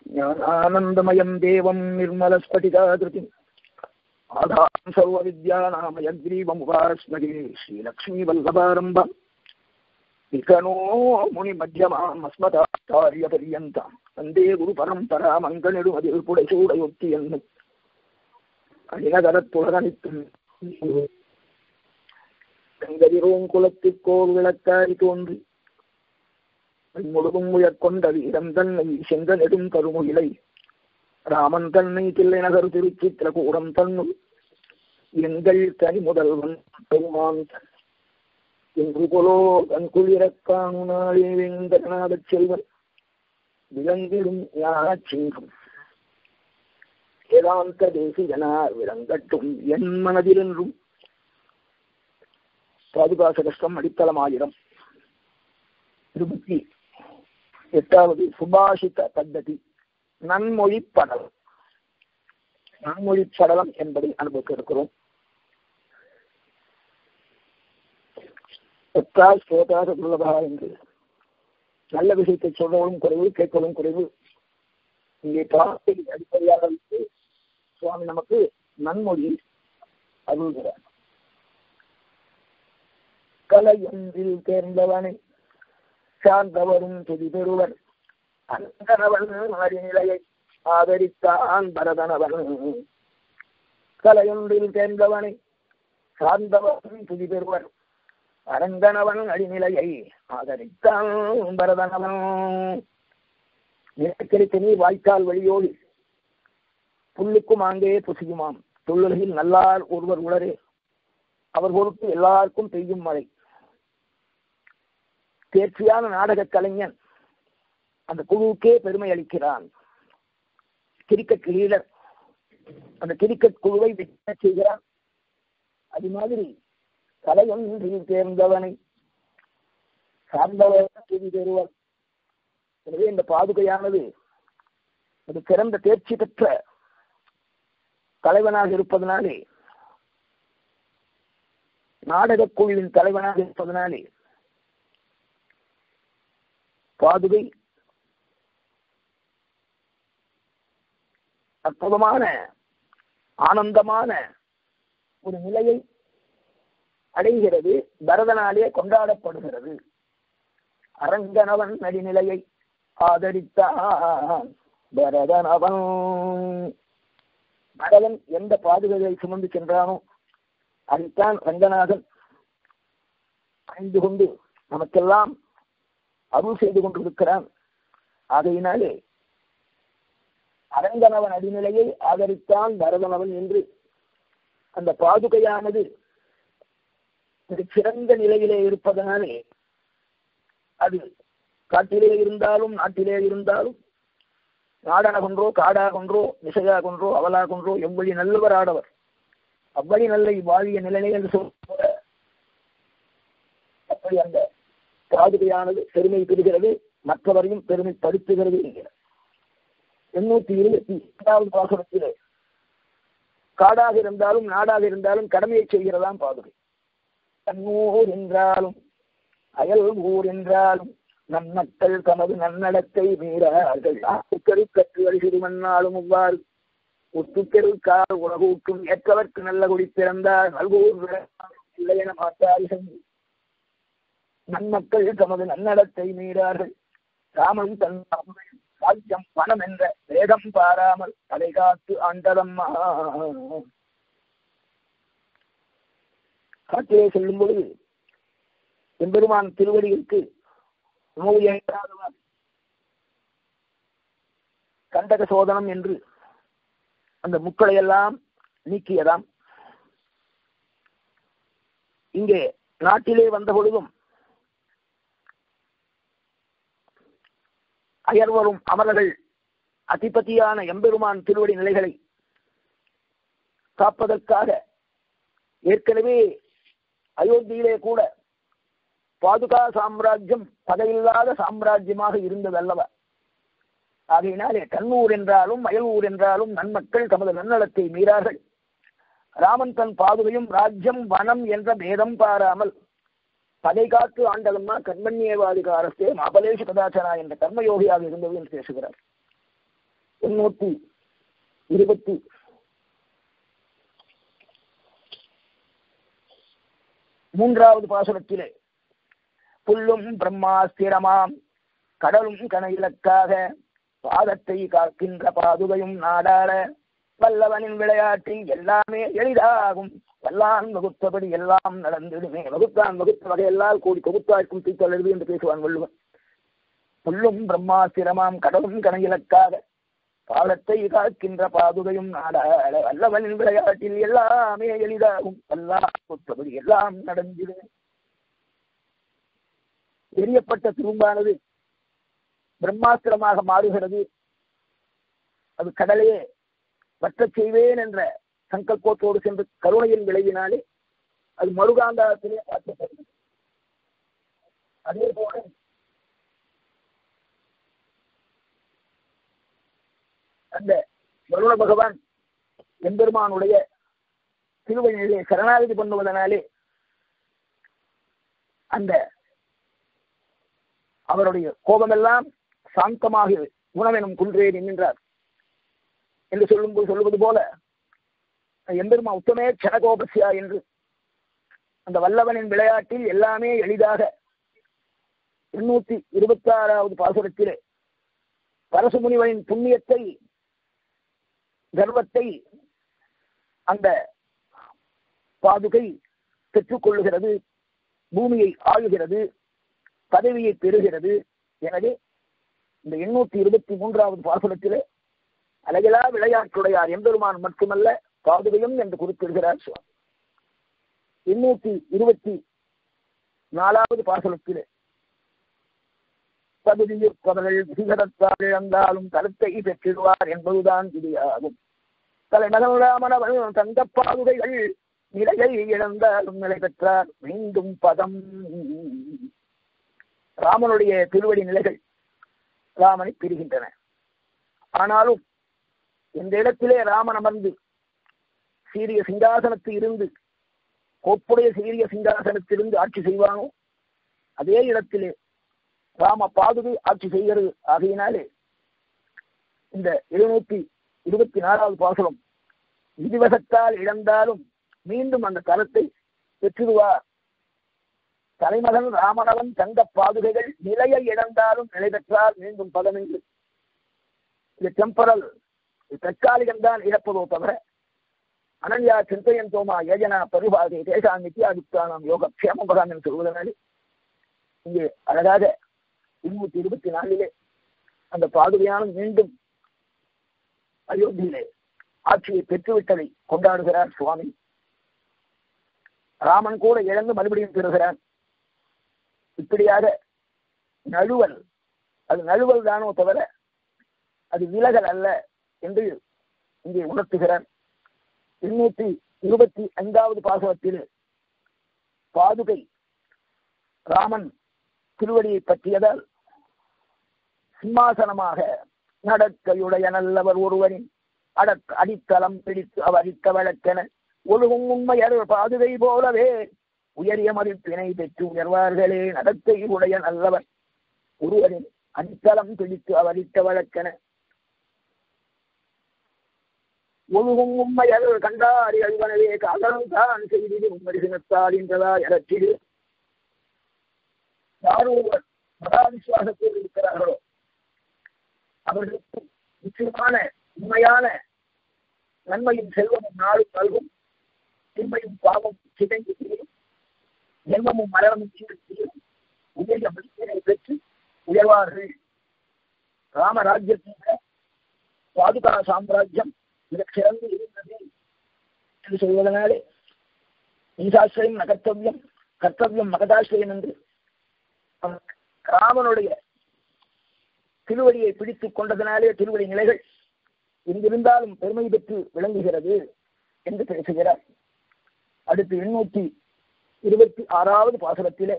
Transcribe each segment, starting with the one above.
ஞானானந்தமயம் தேவம் நிர்மலஸ்பட்டிகாகிருதிம் ஆதாரம் சர்வவித்யாநாமயக்ரீவமுபாஸ்மகே ஸ்ரீலக்ஷ்மீவல்லபாரம்பம் விகனோ முனிமத்தியமாம் அஸ்மதாச்சாரியபரியந்தாம் வந்தே குரு பரம்பரா மங்கநெடுமதில் புடைசூடையொத்தி என்னும் அணிநகரத்துலகனித்தும் கங்கதிரோம் குலத்திற்கோர் விளக்காய் தோன்றி முழுதும் உயர்கொண்ட வீரம் தன்னை செங்க நெடும் கருமுகிலை ராமன் தன்னை தில்லை நகர் திருச்சித்திரகூடம் தன்னுள் எங்கள் தனி முதல்வன் பெருமான் தன் என்று கொலோ தன் குளிரக் காணும் நாளே வெங்கடநாதச் செல்வன் விளங்கிடும் ஞானச்சிங்கம் வேதாந்த தேசிகனார் விளங்கட்டும் என் மனதிலென்றும் பாதுகாச கஷ்டம் அடித்தளமாயிரம் இருபத்தி எட்டாவது சுபாஷித பத்ததி நன்மொழி படலம் நன்மொழி படலம் என்பதை அனுபவிக்க இருக்கிறோம் எத்தால் ஸ்ரோதாக துர்லபா என்று நல்ல விஷயத்தை சொல்றவளும் குறைவு கேட்பதும் குறைவு இங்கே பாட்டை அடிப்படையாக வைத்து சுவாமி நமக்கு நன்மொழி அருள்கிறார் கலையொன்றில் தேர்ந்தவனை சார்ந்தவரும் துதி பெறுவர் அந்தனவன் அறிநிலையை ஆதரித்தான் பரதனவன் கலையொன்றில் தேர்ந்தவனை சார்ந்தவன் துதி பெறுவர் அரங்கனவன் அடிநிலையை ஆதரித்தான் பரதனவன் நிலக்கரித்து நீர் வாய்க்கால் வழியோடு புல்லுக்கும் ஆங்கே புசியுமாம் தொல்லுலகில் நல்லார் ஒருவர் உளரே அவர் பொறுத்து எல்லாருக்கும் பெய்யும் மழை தேர்ச்சியான நாடக கலைஞன் அந்த குழுவுக்கே பெருமை அளிக்கிறான் கிரிக்கெட் லீடர் அந்த கிரிக்கெட் குழுவை வெற்றி செய்கிறான் அது மாதிரி கலையொன்றில் தேர்ந்தவனை சார்ந்தவர் துதி பெறுவர் எனவே இந்த பாதுகையானது ஒரு சிறந்த தேர்ச்சி பெற்ற தலைவனாக இருப்பதனாலே நாடக குழுவின் தலைவனாக இருப்பதனாலே பாதுகை அற்புதமான ஆனந்தமான ஒரு நிலையை அடைகிறது பரதனாலே கொண்டாடப்படுகிறது அரங்கனவன் நடிநிலையை ஆதரித்தான் பரதனவன் பரதன் எந்த பாதுகையை சுமந்து சென்றானோ அதைத்தான் ரங்கநாதன் அணிந்து கொண்டு நமக்கெல்லாம் அருள் செய்து கொண்டிருக்கிறான் ஆகையினாலே அரங்கனவன் அடிநிலையை ஆதரித்தான் பரதனவன் என்று அந்த பாதுகையானது சிறந்த நிலையிலே இருப்பதனாலே அது காட்டிலே இருந்தாலும் நாட்டிலே இருந்தாலும் நாடனகொன்றோ காடாகொன்றோ நிசையாகொன்றோ அவலாகொன்றோ எவ்வளி நல்லவர் ஆடவர் அவ்வளி நல்ல வாழிய நிலையை என்று சொல்ல அப்படி அந்த பாதுகையானது பெருமை பெறுகிறது மற்றவரையும் பெருமைப்படுத்துகிறது என்கிறார் எண்ணூத்தி இருபத்தி எட்டாவது பாசனத்திலே காடாக இருந்தாலும் நாடாக இருந்தாலும் கடமையை செய்கிறதாம் பாதுகை தன்னூர் என்றாலும் அயல் ஊர் என்றாலும் நம் மக்கள் தமது நன்னடத்தை மீறார்கள் நாட்டுக்கரு கற்றுகள் சிறுமன்னாலும் இவ்வாறு ஒத்துக்கெருக்கால் உலகூட்டும் ஏற்றவர்க்கு நல்ல குடி பிறந்தார் நல்கூர் இல்லை என மாட்டார் சென்று நன்மக்கள் தமது நன்னடத்தை மீறார்கள் ராமன் தன் சாத்தியம் பணம் என்ற வேதம் பாராமல் அதை காத்து ஆண்டதம்மா காட்டிலே செல்லும் பொழுது எம்பெருமான் திருவடிகளுக்கு நோய் ஏற்றாதவர் கண்டக சோதனம் என்று அந்த முக்களை எல்லாம் நீக்கியதாம் இங்கே நாட்டிலே வந்த பொழுதும் அயர்வரும் அமரர்கள் அதிபதியான எம்பெருமான் திருவடி நிலைகளை காப்பதற்காக ஏற்கனவே அயோத்தியிலே கூட பாதுகா சாம்ராஜ்யம் பகையில்லாத சாம்ராஜ்யமாக இருந்தது அல்லவா ஆகையினாலே கண்ணூர் என்றாலும் அயலூர் என்றாலும் நன்மக்கள் தமது நன்னலத்தை மீறார்கள் ராமன் தன் பாதுகையும் ராஜ்யம் வனம் என்ற பேதம் பாராமல் பகை காத்து ஆண்டலம்மா கர்மண்யேவாதிகாரஸ்தே மாபலேஷ கதாச்சனா என்ற கர்மயோகியாக இருந்தது என்று பேசுகிறார் எண்ணூத்தி இருபத்தி மூன்றாவது பாசுரத்திலே புல்லும் பிரம்மாஸ்திரமாம் கடலும் கனையிலக்காக பாதத்தை காக்கின்ற பாதுகையும் நாடாட வல்லவனின் விளையாட்டில் எல்லாமே எளிதாகும் வல்லான் வகுத்தபடி எல்லாம் நடந்திடுமே வகுத்தான் வகுத்த வகையெல்லாம் கூடி தொகுத்தாய்க்கும் தீத்தொழு என்று பேசுவான் வள்ளுவன் புல்லும் பிரம்மாஸ்திரமாம் கடலும் கனையிலக்காக பாதத்தை காக்கின்ற பாதுகையும் நாடாட வல்லவனின் விளையாட்டில் எல்லாமே எளிதாகும் வல்லான் வகுத்தபடி எல்லாம் நடந்திடுமே எரியப்பட்ட துரும்பானது பிரம்மாஸ்திரமாக மாறுகிறது அது கடலையே வற்றச் செய்வேன் என்ற சங்கல்பத்தோடு சென்று கருணையின் விளைவினாலே அது மறுகாந்தாரத்திலே மாற்றப்படுகிறது அதே போல அந்த வருண பகவான் எம்பெருமானுடைய திருவழியிலே சரணாகதி பண்ணுவதனாலே அந்த அவருடைய கோபமெல்லாம் சாந்தமாக குணமெனும் குன்றே நின்றார் என்று சொல்லும்போது சொல்லுவது போல எம்பெருமா உத்தமே கனகோபசியா என்று அந்த வல்லவனின் விளையாட்டில் எல்லாமே எளிதாக எண்ணூத்தி இருபத்தி ஆறாவது பாசுரத்திலே பரசுமுனிவனின் புண்ணியத்தை கர்வத்தை அந்த பாதுகை பெற்றுக்கொள்ளுகிறது பூமியை ஆளுகிறது பதவியை பெறுகிறது எனவே இந்த எண்ணூத்தி இருபத்தி மூன்றாவது பாசுரத்திலே அழகிலா விளையாட்டுடையார் எம்பெருமான் மட்டுமல்ல பாதுகையும் என்று குறிப்பிடுகிறார் சுவாமி எண்ணூத்தி இருபத்தி நாலாவது பாசுரத்திலே பகுதியுற்பவர்கள் விசிகரத்தால் இழந்தாலும் கருத்தை பெற்றிடுவார் என்பதுதான் விதியாகும் தலைமகனுடாமனவன் தந்த பாதுகைகள் நிலையை இழந்தாலும் நிலை பெற்றார் மீண்டும் பதம் ராமனுடைய திருவடி நிலைகள் ராமனை பிரிகின்றன ஆனாலும் இந்த இடத்திலே ராமன் அமர்ந்து சீரிய சிங்காசனத்தில் இருந்து கோப்புடைய சீரிய சிங்காசனத்திலிருந்து ஆட்சி செய்வானோ அதே இடத்திலே ராம பாதுகை ஆட்சி செய்கிறது ஆகையினாலே இந்த இருநூத்தி இருபத்தி நாலாவது பாசனம் விதிவசத்தால் இழந்தாலும் மீண்டும் அந்த தலத்தை பெற்றிடுவார் தலைமகன் ராமனவன் தங்க பாதுகைகள் நிலையை இழந்தாலும் நிலை பெற்றால் மீண்டும் பதமென்று இது டெம்பரல் தற்காலிகம்தான் இழப்பதோ தவிர அனன்யா சிந்தையன் தோமா யோஜனா பரிபாதை தேசாம் நித்தியாதித்தானாம் யோக க்ஷேமபகாம் என்று சொல்வதனாலே இங்கே அழகாக இருநூத்தி இருபத்தி நாலிலே அந்த பாதுகையான மீண்டும் அயோத்தியிலே ஆட்சியை பெற்றுவிட்டதை கொண்டாடுகிறார் சுவாமி ராமன் கூட இழந்து மறுபடியும் பெறுகிறான் இப்படியாக நழுவல் அது நழுவல் தானோ தவிர அது விலகல் அல்ல என்று இங்கே உணர்த்துகிறார் எண்ணூற்றி இருபத்தி ஐந்தாவது பாசகத்தில் பாதுகை ராமன் திருவடியை பற்றியதால் சிம்மாசனமாக நடக்கையுடைய நல்லவர் ஒருவரின் அடக் அடித்தளம் பிடித்து அவரித்த வழக்கென ஒழுகும் உண்மையர் பாதுகை போலவே உயரிய மதிப்பினை பெற்று உயர்வார்களே நடத்தை உடைய நல்லவர் ஒருவரின் அடித்தளம் பிடித்து அவரித்த வழக்கென ஒழுகும் உண்மையர் கண்டாரி அழுவனவே காதலும் தான் செய்தி உண்மை சினத்தால் என்றதா எழற்றிடு யார் ஒருவர் மகாவிசுவாசத்தில் இருக்கிறார்களோ அவர்களுக்கு நிச்சயமான உண்மையான நன்மையும் செல்வமும் நாளும் நல்கும் திண்மையும் பாவம் சிதைந்து தீரும் ஜென்மமும் மரணமும் தீர்ந்து தீரும் உயரிய மதிப்பினை பெற்று உயர்வார்கள் ராமராஜ்யத்தின் பாதுகா சாம்ராஜ்யம் மிகச் சிறந்து இருந்தது என்று சொல்வதனாலே ஈசாஸ்திரம் நகர்த்தவியம் கர்த்தவியம் மகதாசிரியம் என்று ராமனுடைய திருவடியை பிடித்துக் கொண்டதனாலே திருவடி நிலைகள் எங்கிருந்தாலும் பெருமை பெற்று விளங்குகிறது என்று பேசுகிறார் அடுத்து எண்ணூற்றி இருபத்தி ஆறாவது பாசனத்திலே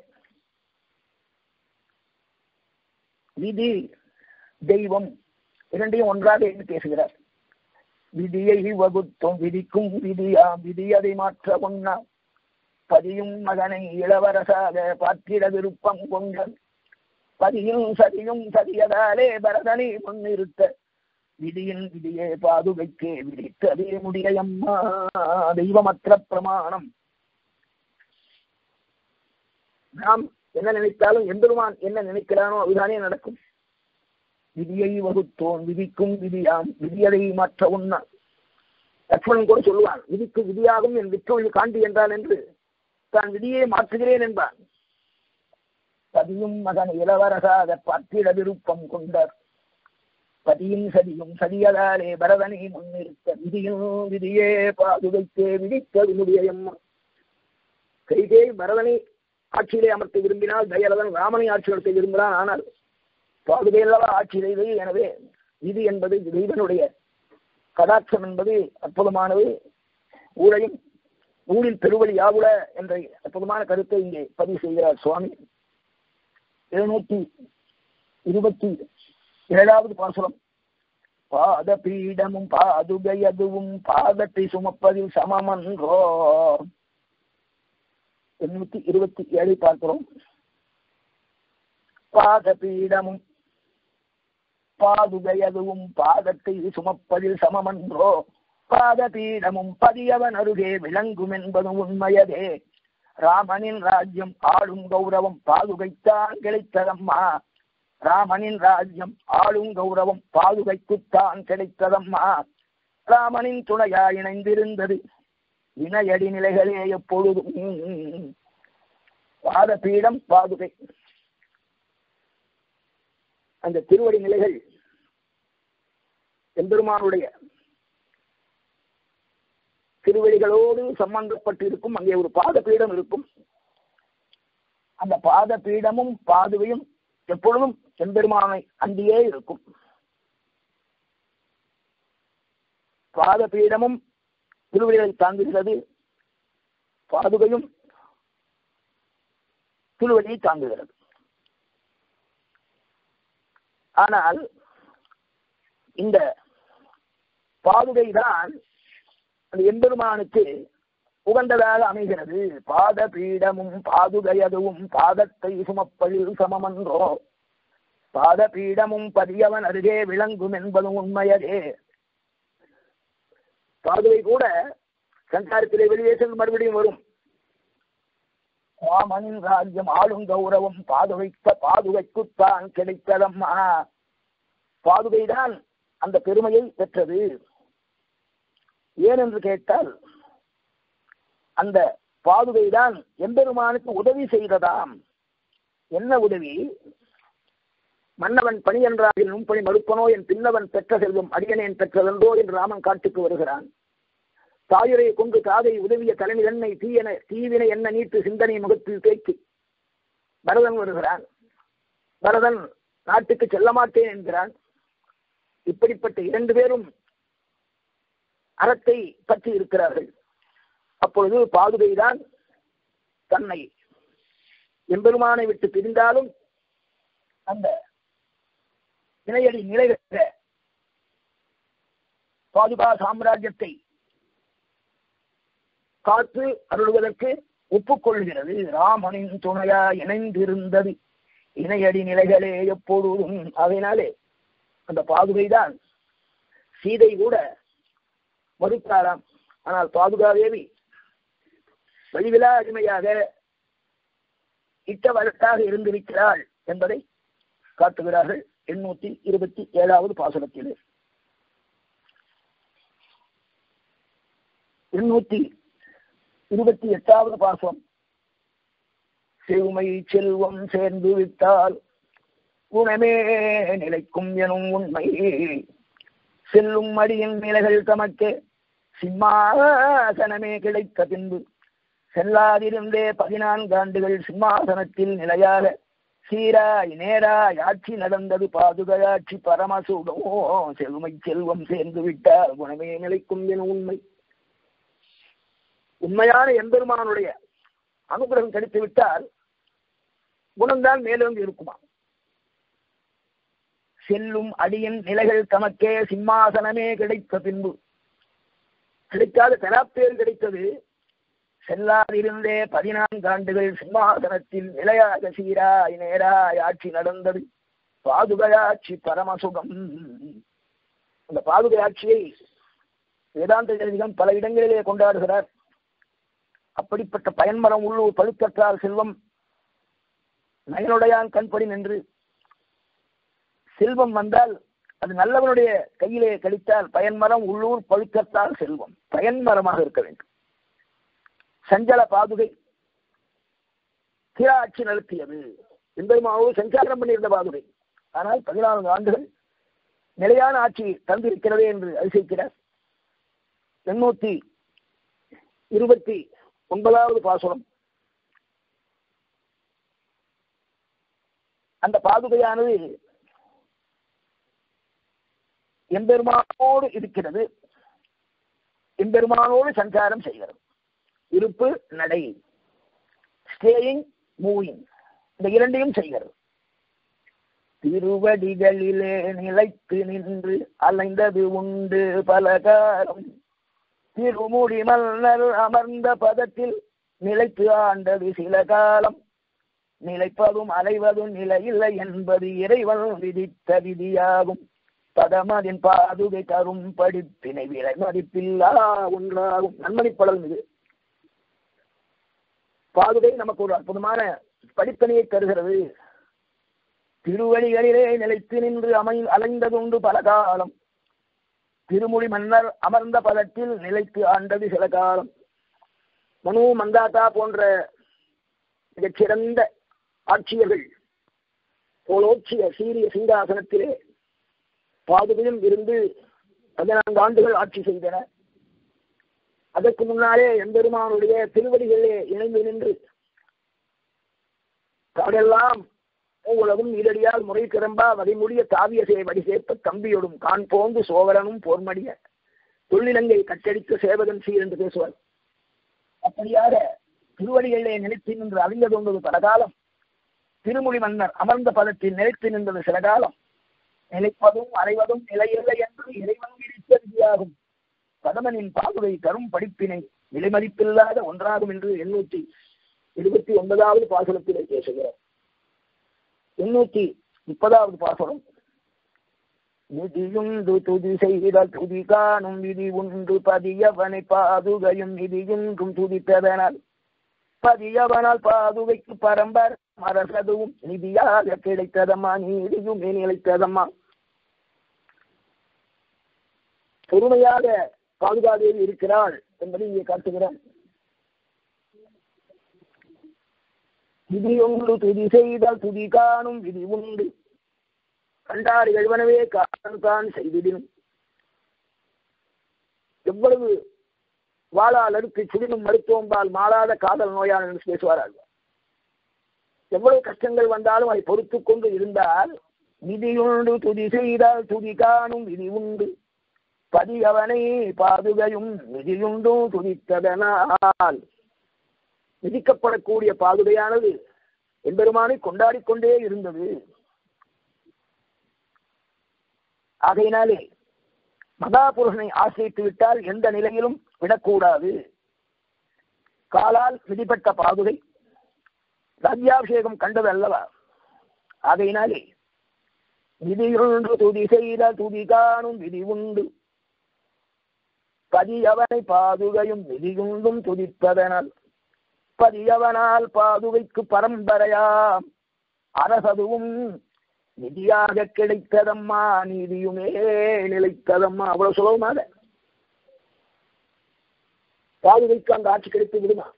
விதி தெய்வம் இரண்டையும் ஒன்றாக என்று பேசுகிறார் விதியை வகுத்தும் விதிக்கும் விதியா விதி அதை மாற்ற ஒன்னா பதியும் மகனை இளவரசாக பார்த்திட விருப்பம் கொண்ட பதியும் சதியும் சதியதாலே பரதனை முன்னிறுத்த விதியின் விதியே பாதுகைக்கே விதித்ததே முடியம்மா தெய்வமற்ற பிரமாணம் நாம் என்ன நினைத்தாலும் எம்பெருமான் என்ன நினைக்கிறானோ அதுதானே நடக்கும் விதியை வகுத்தோன் விதிக்கும் விதியாம் விதியதை மாற்ற உண்ணா லக்ஷ்மணன் கூட சொல்லுவான் விதிக்கு விதியாகும் என் விற்றொழி காண்டி என்றான் என்று தான் விதியை மாற்றுகிறேன் என்பான் பதியும் மகன் இளவரசாக பார்த்திட விருப்பம் கொண்டார் பதியும் சதியும் சதியதாலே பரதனை முன்னிறுத்த விதியும் விதியே பாதுகைத்தே விதித்த விமுடியம்மா கைகே பரதனை ஆட்சியிலே அமர்த்த விரும்பினால் தயரதன் ராமனை ஆட்சி நடத்த விரும்பினான் ஆனால் பாதுகையல்லவா ஆட்சி செய்தது எனவே இது என்பது தெய்வனுடைய கடாட்சம் என்பது அற்புதமானது ஊழையும் ஊழில் பெருவழி யாவுல என்ற அற்புதமான கருத்தை இங்கே பதிவு செய்கிறார் சுவாமி எழுநூற்றி இருபத்தி ஏழாவது பாசுரம் பாத பீடமும் பாதுகையதுவும் பாதத்தை சுமப்பதில் சமமன்றோ எண்ணூத்தி இருபத்தி ஏழை பார்க்கிறோம் பாத பீடமும் பாதுகையதுவும் பாதத்தை சுமப்பதில் சமமன்றோ பாத பீடமும் பதியவன் அருகே விளங்கும் என்பதும் உண்மையதே ராமனின் ராஜ்யம் ஆளும் கௌரவம் பாதுகைத்தான் கிடைத்ததம்மா ராமனின் ராஜ்யம் ஆளும் கௌரவம் பாதுகைக்குத்தான் கிடைத்ததம்மா ராமனின் துணையா இணைந்திருந்தது இணையடி நிலைகளே எப்பொழுதும் பாதபீடம் பாதுகை அந்த திருவடி நிலைகள் எம்பெருமானுடைய திருவடிகளோடு சம்பந்தப்பட்டு இருக்கும் அங்கே ஒரு பாதபீடம் இருக்கும் அந்த பாதபீடமும் பாதுகையும் எப்பொழுதும் எம்பெருமானை அண்டியே இருக்கும் பாதபீடமும் திருவடிகளை தாங்குகிறது பாதுகையும் திருவடியை தாங்குகிறது ஆனால் இந்த பாதுகை தான் அந்த எம்பெருமானுக்கு உகந்ததாக அமைகிறது பாத பீடமும் பாதுகையதுவும் பாதத்தை சுமப்பதில் சமமன்றோ பாத பீடமும் பதியவன் அருகே விளங்கும் என்பதும் உண்மையதே பாதுகை கூட சஞ்சாரத்திலே வெளியே சென்று மறுபடியும் வரும் ராமனின் ராஜ்யம் ஆளும் கௌரவம் பாதுகைக்க பாதுகைக்குத்தான் கிடைத்ததம்மா பாதுகைதான் அந்த பெருமையை பெற்றது ஏன் என்று கேட்டால் அந்த பாதுகைதான் எம்பெருமானுக்கு உதவி செய்ததாம் என்ன உதவி மன்னவன் பணி என்றால் நுண்பணி மறுப்பனோ என் பின்னவன் பெற்ற செல்வம் அடியனேன் பெற்றதென்றோ என்று ராமன் காட்டுக்கு வருகிறான் தாயுரை கொண்டு தாதை உதவிய தலைமை எண்ணெய் தீயன தீவினை என்ன நீட்டு சிந்தனை முகத்தில் தேக்கி பரதன் வருகிறான் பரதன் நாட்டுக்கு செல்ல மாட்டேன் என்கிறான் இப்படிப்பட்ட இரண்டு பேரும் அறத்தை பற்றி இருக்கிறார்கள் அப்பொழுது பாதுகைதான் தன்னை எம்பெருமானை விட்டு பிரிந்தாலும் அந்த இணையடி நிலை பெற்ற பாதுகா சாம்ராஜ்யத்தை காத்து அருள்வதற்கு ஒப்புக்கொள்கிறது ராமனின் துணையா இணைந்திருந்தது இணையடி நிலைகளே எப்பொழுதும் அதனாலே அந்த பாதுகைதான் சீதை கூட மறுத்தாராம் ஆனால் பாதுகாதேவி வழிவிலா அடிமையாக இட்ட வழக்காக இருந்திருக்கிறாள் என்பதை காட்டுகிறார்கள் எண்ணூத்தி இருபத்தி ஏழாவது பாசுரத்தில் எண்ணூத்தி இருபத்தி எட்டாவது பாசம் செழுமை செல்வம் சேர்ந்து விட்டால் குணமே நிலைக்கும் எனும் உண்மை செல்லும் மடியின் நிலைகள் தமக்கே சிம்மாசனமே கிடைத்த பின்பு செல்லாதிருந்தே பதினான்கு ஆண்டுகள் சிம்மாசனத்தில் நிலையாக சீராய் நேராய் ஆட்சி நடந்தது பாதுகாட்சி பரமசூடோ செல்மை செல்வம் சேர்ந்து விட்டால் குணமே நிலைக்கும் என உண்மை உண்மையான எம்பெருமானுடைய அனுகிரகம் கிடைத்து விட்டால் குணம்தான் மேலோங்கி இருக்குமா செல்லும் அடியின் நிலைகள் தமக்கே சிம்மாசனமே கிடைத்த பின்பு கிடைக்காத பெறாப்பேர் கிடைத்தது செல்லாதிருந்தே பதினான்கு ஆண்டுகள் சிம்மாசனத்தில் நிலையாக சீராய் நேராய் ஆட்சி நடந்தது பாதுகாட்சி பரமசுகம் அந்த பாதுகை ஆட்சியை வேதாந்த ஜனதிகம் பல இடங்களிலே கொண்டாடுகிறார் அப்படிப்பட்ட பயன்மரம் உள்ளூர் பழுக்கற்றால் செல்வம் நயனுடையான் கண்படி நின்று செல்வம் வந்தால் அது நல்லவனுடைய கையிலே கழித்தால் பயன்மரம் உள்ளூர் பழுக்கத்தால் செல்வம் பயன்மரமாக இருக்க வேண்டும் சஞ்சல பாதுகை தீராட்சி நடத்தியது எம்பெருமாவோ சஞ்சாரம் பண்ணியிருந்த பாதுகை ஆனால் பதினான்கு ஆண்டுகள் நிலையான ஆட்சி தந்திருக்கிறதே என்று அதிசயிக்கிறார் எண்ணூத்தி இருபத்தி ஒன்பதாவது பாசுரம் அந்த பாதுகையானது எம்பெருமானோடு இருக்கிறது எம்பெருமானோடு சஞ்சாரம் செய்கிறது இருப்பு நடை ஸ்டேயிங் மூவிங் இந்த இரண்டையும் செய்கிறது திருவடிகளிலே நிலைத்து நின்று அலைந்தது உண்டு பலகாரம் திருமுடி மன்னர் அமர்ந்த பதத்தில் நிலைத்து ஆண்டது சில காலம் நிலைப்பதும் அலைவதும் நிலையில்லை என்பது இறைவன் விதித்த விதியாகும் பதமதின் பாதுகை தரும் படிப்பினை விலை மதிப்பில்லா ஒன்றாகும் நன்மணிப்படல் இது பாதுகை நமக்கு ஒரு அற்புதமான படிப்பினையை தருகிறது திருவடிகளிலே நிலைத்து நின்று அமை அலைந்ததுண்டு பல காலம் திருமொழி மன்னர் அமர்ந்த பதத்தில் நிலைத்து ஆண்டது சில காலம் மனு மந்தாத்தா போன்ற மிகச்சிறந்த ஆட்சியர்கள் போலோச்சிய சீரிய சிங்காசனத்திலே பாதுகையும் இருந்து பதினான்கு ஆண்டுகள் ஆட்சி செய்தன அதற்கு முன்னாலே எம்பெருமானுடைய திருவடிகளிலே இணைந்து நின்று காடெல்லாம் உலகும் ஈரடியால் முறை திறம்பா வகைமுடிய தாவிய சே வடி சேர்ப்ப தம்பியோடும் கான் போந்து சோழனும் போர்மடிய தொழிலங்கை கட்டடித்த சேவகன் சீர் என்று பேசுவார் அப்படியாக திருவடிகளிலே நினைத்து நின்று அறிந்ததொன்பது பல காலம் திருமொழி மன்னர் அமர்ந்த பதத்தில் நிலைத்து நின்றது சில காலம் நிலைப்பதும் அறைவதும் நிலையில்லை என்று இறைவன் விதித்த விதியாகும் பதமனின் பாதுகை தரும் படிப்பினை விலைமதிப்பில்லாத ஒன்றாகும் என்று எண்ணூற்றி இருபத்தி ஒன்பதாவது பாசனத்திலே பேசுகிறார் எண்ணூத்தி முப்பதாவது பாசனம் விதியுண்டு துதி செய்த துதி காணும் விதி உண்டு பதியவனை பாதுகையும் விதியுன்றும் துதித்ததனால் பதியவனால் பாதுகைக்கு பரம்பர் அரசதுவும் நிதியாக கிடைத்ததம்மா நீதியுமே நிலைத்ததம்மா பொறுமையாக பாதுகாதேவி இருக்கிறாள் என்பதை இங்கே காட்டுகிறான் விதி ஒன்று துதி செய்தால் துதி காணும் விதி உண்டு கண்டார் எழுவனவே காரணம் தான் செய்திடினும் எவ்வளவு வாழால் அடுத்து சுடினும் மருத்துவம்பால் மாறாத காதல் நோயாளர் என்று பேசுவார்கள் எவ்வளவு கஷ்டங்கள் வந்தாலும் அதை பொறுத்து கொண்டு இருந்தால் விதியுண்டு துதி செய்தால் துதி காணும் விதி உண்டு பதியவனை பாதுகையும் விதியுண்டும் துதித்ததனால் விதிக்கப்படக்கூடிய பாதுகையானது எம்பெருமானை கொண்டாடிக் கொண்டே இருந்தது ஆகையினாலே மகாபுருஷனை ஆசிரித்து விட்டால் எந்த நிலையிலும் விடக்கூடாது காலால் விதிப்பட்ட பாதுகை ராஜ்யாபிஷேகம் கண்டது அல்லவா ஆகையினாலே விதியுண்டு துதி செய்த துதி காணும் விதி உண்டு பதியவனை பாதுகையும் விதியுண்டும் துதிப்பதனால் பதியவனால் பாதுகைக்கு பரம்பரையாம் அரசதுவும் நிதியாக கிடைத்ததம்மா நீதியுமே நிலைத்ததம்மா அவ்வளவு சுலபமாக பாதுகைக்கு அந்த ஆட்சி கிடைத்து விடுமா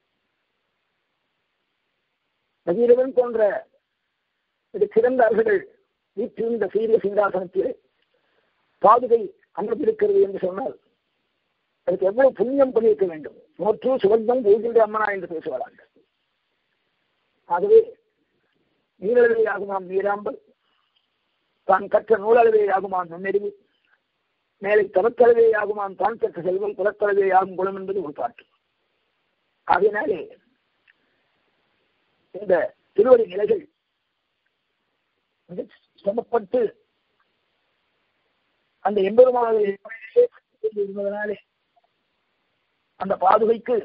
நகீரவன் போன்ற இது சிறந்த அரசுகள் வீற்றிருந்த சீரிய சிங்காசனத்தில் பாதுகை அமர்ந்திருக்கிறது என்று சொன்னால் அதுக்கு எவ்வளவு புண்ணியம் பண்ணியிருக்க வேண்டும் நோற்று சுகந்தம் பூஜிந்த அம்மனா என்று பேசுவார்கள் ஆகவே நீரளவே ஆகுமாம் நீராம்பல் தான் கற்ற நூலளவே ஆகுமாம் நுண்ணறிவு மேலே தரத்தளவே ஆகுமாம் தான் கற்ற செல்வம் குலத்தளவே ஆகும் குலம் என்பது ஒரு பாட்டு ஆகையினாலே இந்த திருவடி நிலைகள் மிக சிரமப்பட்டு அந்த எம்பெருமானது இருந்ததனாலே அந்த பாதுகைக்கு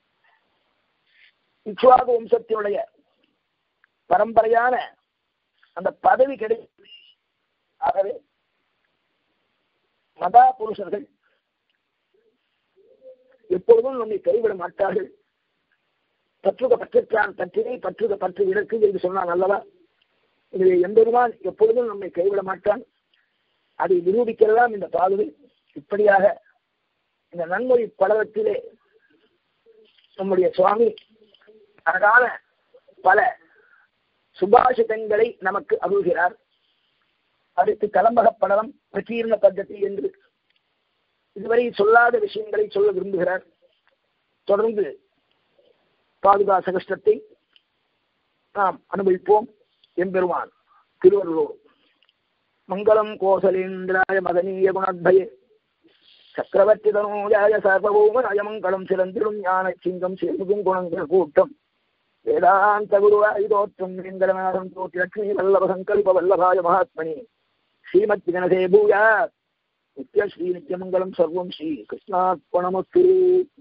இச்சுவாக வம்சத்தினுடைய பரம்பரையான அந்த பதவி கிடைக்கும் ஆகவே மதா புருஷர்கள் எப்பொழுதும் நம்மை கைவிட மாட்டார்கள் பற்றுக பற்றற்றான் பற்றினை பற்றுக பற்று இலக்கு என்று சொன்னான் அல்லவா எனவே எம்பெருமான் எப்பொழுதும் நம்மை கைவிட மாட்டான் அதை நிரூபிக்கிறதாம் இந்த பாதுகை இப்படியாக இந்த நன்மொழி படலத்திலே நம்முடைய சுவாமி அழகான பல சுபாஷிதங்களை நமக்கு அருள்கிறார் அடுத்து கலம்பக படலம் பிரகீர்ண பద్ధதி என்று இதுவரை சொல்லாத விஷயங்களை சொல்ல விரும்புகிறார் தொடர்ந்து பாதுகா சகஷ்டத்தை நாம் அனுபவிப்போம் எம்பெருமான் திருவள்ளூர் மங்களம் கோசலேந்திராய மதனீய குணத்பயே சக்கரவர்த்தி தனோஜாய சர்வபௌமனாய மங்களம் சிறந்திடும் ஞான சிங்கம் சேர்முகும் குணங்கள் கூட்டம் வேதாந்த குருவாயுதோற்றம் வேங்கடநாதம் தோற்றி லட்சுமி வல்லப சங்கல்ப வல்லபாய மகாத்மனி ஸ்ரீமத் கணதே பூயா நித்ய ஸ்ரீ நித்யமங்கலம் சர்வம் ஸ்ரீ கிருஷ்ணார்ப்பணமுத்து